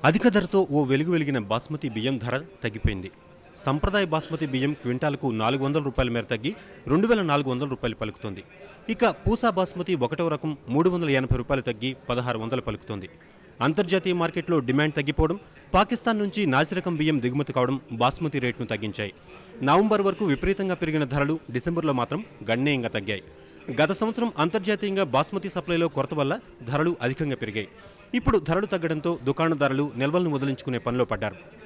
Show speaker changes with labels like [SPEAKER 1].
[SPEAKER 1] అధిక ధరతో ఓ వెలుగు వెలిగిన బాస్మతి బియ్యం ధర తగ్గిపోయింది సంప్రదాయ బాస్మతి బియ్యం క్వింటాలకు నాలుగు వందల రూపాయల మేర తగ్గి రెండు వేల నాలుగు వందల రూపాయలు పలుకుతోంది ఇక పూసా బాస్మతి ఒకటవ రకం మూడు వందల ఎనభై రూపాయలు తగ్గి పదహారు వందలు పలుకుతోంది అంతర్జాతీయ మార్కెట్లో డిమాండ్ తగ్గిపోవడం పాకిస్తాన్ నుంచి నాసిరకం బియ్యం దిగుమతి కావడం బాస్మతి రేటును తగ్గించాయి నవంబర్ వరకు విపరీతంగా పెరిగిన ధరలు డిసెంబర్లో మాత్రం గణనీయంగా తగ్గాయి గత సంవత్సరం అంతర్జాతీయంగా బాస్మతి సప్లైలో కొరత వల్ల ధరలు అధికంగా పెరిగాయి ఇప్పుడు ధరలు తగ్గడంతో దుకాణదారులు నిల్వలను వదిలించుకునే పనిలో పడ్డారు